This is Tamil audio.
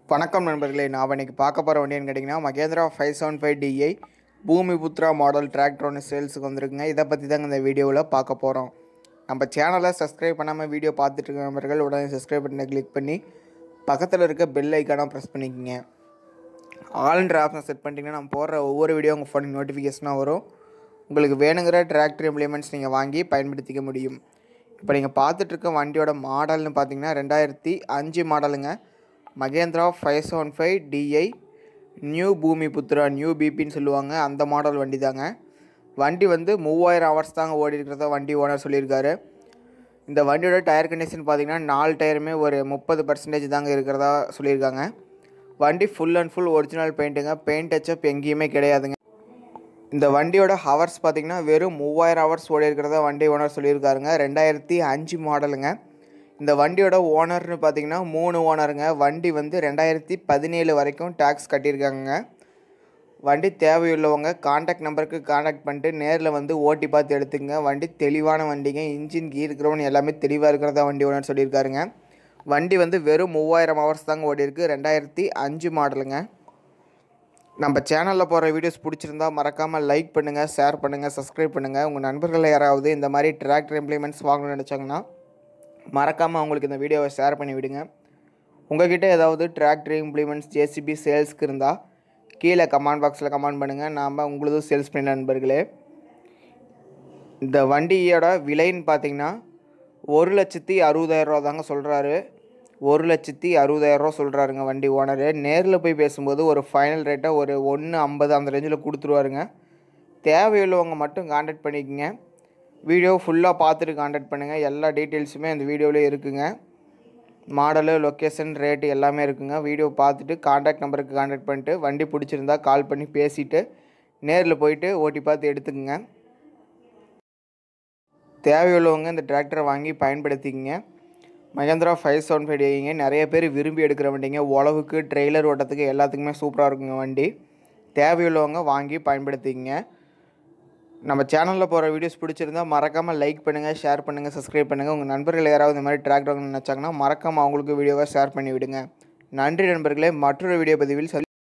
வணக்கம் நண்பர்களே நான் இன்னைக்கு பார்க்க போகிற வண்டின்னு கேட்டிங்கன்னா Mahindra five seven five DI Bhumiputra model tractor ஒன்று சேல்ஸுக்கு வந்திருக்குங்க இதை பற்றி தாங்க இந்த வீடியோவில் பார்க்க போகிறோம் நம்ம சேனலை சப்ஸ்கிரைப் பண்ணாமல் வீடியோ பார்த்துட்டு இருக்க நண்பர்கள் உடனே சப்ஸ்கிரைப் பட்டனை கிளிக் பண்ணி பக்கத்தில் இருக்க பெல் ஐக்கானை ப்ரெஸ் பண்ணிக்கோங்க ஆல்ன்ற ஆப்ஷன் செட் பண்ணிட்டீங்கன்னா நம்ம போடுற ஒவ்வொரு வீடியோ உங்கள் ஃபோனுக்கு நோட்டிஃபிகேஷனாக வரும் உங்களுக்கு வேணுங்கிற டிராக்டர் இம்ப்ளிமெண்ட்ஸ் நீங்கள் வாங்கி பயன்படுத்திக்க முடியும் இப்போ நீங்கள் பார்த்துட்ருக்க வண்டியோட மாடல்னு பார்த்தீங்கன்னா ரெண்டாயிரத்தி அஞ்சு மாடலுங்க Mahindra five seven five DI new Bhumiputra new பிபின்னு சொல்லுவாங்க அந்த மாடல் வண்டி தாங்க வண்டி வந்து மூவாயிரம் ஹவர்ஸ் தாங்க ஓடி இருக்கிறதா வண்டி ஓனர் சொல்லியிருக்காரு இந்த வண்டியோட டயர் கண்டிஷன் பார்த்தீங்கன்னா நாலு டயருமே ஒரு முப்பது பர்சன்டேஜ் தாங்க இருக்கிறதா சொல்லியிருக்காங்க வண்டி ஃபுல் அண்ட் ஃபுல் ஒரிஜினல் பெயிண்ட்டுங்க பெயிண்ட் டச்சப் எங்கேயுமே கிடையாதுங்க இந்த வண்டியோட ஹவர்ஸ் பார்த்தீங்கன்னா வெறும் மூவாயிரம் ஹவர்ஸ் ஓடி இருக்கிறதா வண்டி ஓனர் சொல்லியிருக்காருங்க ரெண்டாயிரத்தி அஞ்சு மாடலுங்க இந்த வண்டியோட ஓனர்னு பார்த்தீங்கன்னா மூணு ஓனருங்க வண்டி வந்து ரெண்டாயிரத்தி பதினேழு வரைக்கும் டேக்ஸ் கட்டியிருக்காங்க வண்டி தேவையுள்ளவங்க காண்டாக்ட் நம்பருக்கு காண்டாக்ட் பண்ணிட்டு நேரில் வந்து ஓட்டி பார்த்து எடுத்துங்க வண்டி தெளிவான வண்டிங்க இன்ஜின் கீர் கிரவுண்ட் எல்லாமே தெளிவாக இருக்கிறதா வண்டி ஓனர் சொல்லியிருக்காருங்க வண்டி வந்து வெறும் மூவாயிரம் ஹவர்ஸ் தாங்க ஓடி இருக்கு ரெண்டாயிரத்தி அஞ்சு மாடலுங்க நம்ம சேனலில் போகிற வீடியோஸ் பிடிச்சிருந்தா மறக்காமல் லைக் பண்ணுங்கள் ஷேர் பண்ணுங்கள் சப்ஸ்கிரைப் பண்ணுங்கள் உங்கள் நண்பர்கள் யாராவது இந்த மாதிரி டிராக்டர் இம்ப்ளிமெண்ட்ஸ் வாங்கணும்னு நினச்சாங்கன்னா மறக்காமல் அவங்களுக்கு இந்த வீடியோவை ஷேர் பண்ணி விடுங்க உங்ககிட்ட ஏதாவது டிராக்டர் இம்ப்ளிமெண்ட்ஸ் ஜேசிபி சேல்ஸ்க்கு இருந்தால் கீழே கமெண்ட் பாக்ஸில் கமெண்ட் பண்ணுங்கள் நாம் உங்களதும் சேல்ஸ் பண்ண நண்பர்களே இந்த வண்டியோட விலைன்னு பார்த்தீங்கன்னா ஒரு லட்சத்தி அறுபதாயிரரூவா தாங்க சொல்கிறாரு ஒரு லட்சத்தி அறுபதாயிரரூவா சொல்கிறாருங்க வண்டி ஓனரு நேரில் போய் பேசும்போது ஒரு ஃபைனல் ரேட்டை ஒரு ஒன்று ஐம்பது அந்த ரேஞ்சில் கொடுத்துருவாருங்க தேவையுள்ளவங்க மட்டும் காண்டாக்ட் பண்ணிக்கோங்க வீடியோ ஃபுல்லாக பார்த்துட்டு காண்டாக்ட் பண்ணுங்கள் எல்லா டீட்டெயில்ஸுமே அந்த வீடியோவிலே இருக்குங்க மாடலு லொக்கேஷன் ரேட்டு எல்லாமே இருக்குங்க வீடியோ பார்த்துட்டு காண்டாக்ட் நம்பருக்கு காண்டாக்ட் பண்ணிட்டு வண்டி பிடிச்சிருந்தா கால் பண்ணி பேசிவிட்டு நேரில் போயிட்டு ஓட்டி பார்த்து எடுத்துக்கோங்க தேவையுள்ளவங்க இந்த டிராக்டரை வாங்கி பயன்படுத்திக்கங்க மகேந்திரா ஃபைவ் செவன் ஃபைவ் டிங்க நிறைய பேர் விரும்பி எடுக்கிற வண்டிங்க உழவுக்கு ட்ரெய்லர் ஓட்டத்துக்கு எல்லாத்துக்குமே சூப்பராக இருக்குங்க வண்டி தேவையுள்ளவங்க வாங்கி பயன்படுத்திக்கங்க நம்ம சேனலில் போகிற வீடியோஸ் பிடிச்சிருந்தா மறக்காமல் லைக் பண்ணுங்கள் ஷேர் பண்ணுங்கள் சப்ஸ்கிரைப் பண்ணுங்கள் உங்கள் நண்பர்கள் யாராவது இந்த மாதிரி டிராக்டர் வாங்கணும்னு நினச்சாங்கன்னா மறக்காமல் அவங்களுக்கு வீடியோவை ஷேர் பண்ணி விடுங்க நன்றி நண்பர்களே மற்றொரு வீடியோ பதிவில் சரி